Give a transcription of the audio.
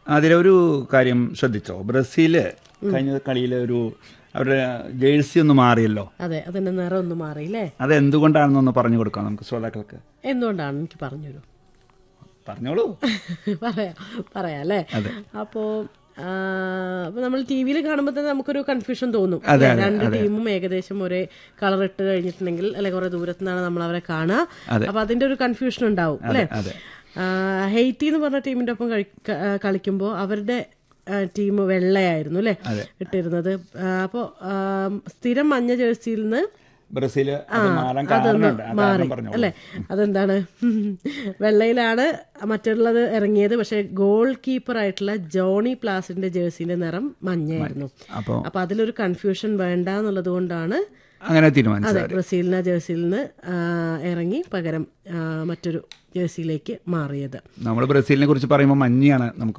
അതിലൊരു കാര്യം ശ്രദ്ധിച്ചോ ബ്രസീല് കഴിഞ്ഞ കളിയിൽ ഒരു അവരുടെ ജേഴ്സി ഒന്ന് മാറിയല്ലോ അതെ അതിന്റെ നിറം ഒന്ന് മാറിയില്ലേ അത് എന്തുകൊണ്ടാണെന്നൊന്ന് പറഞ്ഞു കൊടുക്കാം നമുക്ക് ശ്രോതാക്കൾക്ക് എന്തുകൊണ്ടാണ് എനിക്ക് പറഞ്ഞുതരൂ പറഞ്ഞോളൂ പറയാം പറയാം അല്ലേ അപ്പോ ആ, അപ്പൊ നമ്മൾ ടി വിയിൽ കാണുമ്പോൾ തന്നെ നമുക്കൊരു കൺഫ്യൂഷൻ തോന്നും അല്ലേ? രണ്ട് ടീമും ഏകദേശം ഒരേ കളർ ഇട്ട് കഴിഞ്ഞിട്ടുണ്ടെങ്കിൽ അല്ലെ കുറെ ദൂരത്തു നിന്നാണ് നമ്മൾ അവരെ കാണുക അപ്പൊ അതിന്റെ ഒരു കൺഫ്യൂഷൻ ഉണ്ടാവും അല്ലെ അതെ. ഹെയ്റ്റി എന്ന് പറഞ്ഞ ടീമിന്റെ ഒപ്പം കളിക്കുമ്പോൾ അവരുടെ ടീം വെള്ളയായിരുന്നു അല്ലെ ഇട്ടിരുന്നത് അപ്പോൾ സ്ഥിരം മഞ്ഞ ജേഴ്സിയിൽ നിന്ന് ബ്രസീല് അത് മാറാൻ കാരണമുണ്ട് ആ മാറി കാരണം പറഞ്ഞോളൂ അല്ലെ അതെന്താണ് വെള്ളയിലാണ് മറ്റുള്ളത് ഇറങ്ങിയത് പക്ഷെ ഗോൾ കീപ്പർ ആയിട്ടുള്ള ജോണി പ്ലാസിന്റെ ജേഴ്സിന്റെ നിറം മഞ്ഞയായിരുന്നു അപ്പോ അപ്പൊ അതിലൊരു കൺഫ്യൂഷൻ വേണ്ട എന്നുള്ളത് കൊണ്ടാണ് അങ്ങനെ തീരുമാനിച്ചത് അതെ ബ്രസീലിന ജേഴ്സിയിൽ നിന്ന് ആ, ഇറങ്ങി പകരം ആ, മറ്റൊരു ജേഴ്സിയിലേക്ക് മാറിയത് നമ്മൾ ബ്രസീലിനെ കുറിച്ച് പറയുമ്പോൾ മഞ്ഞയാണ് നമുക്ക്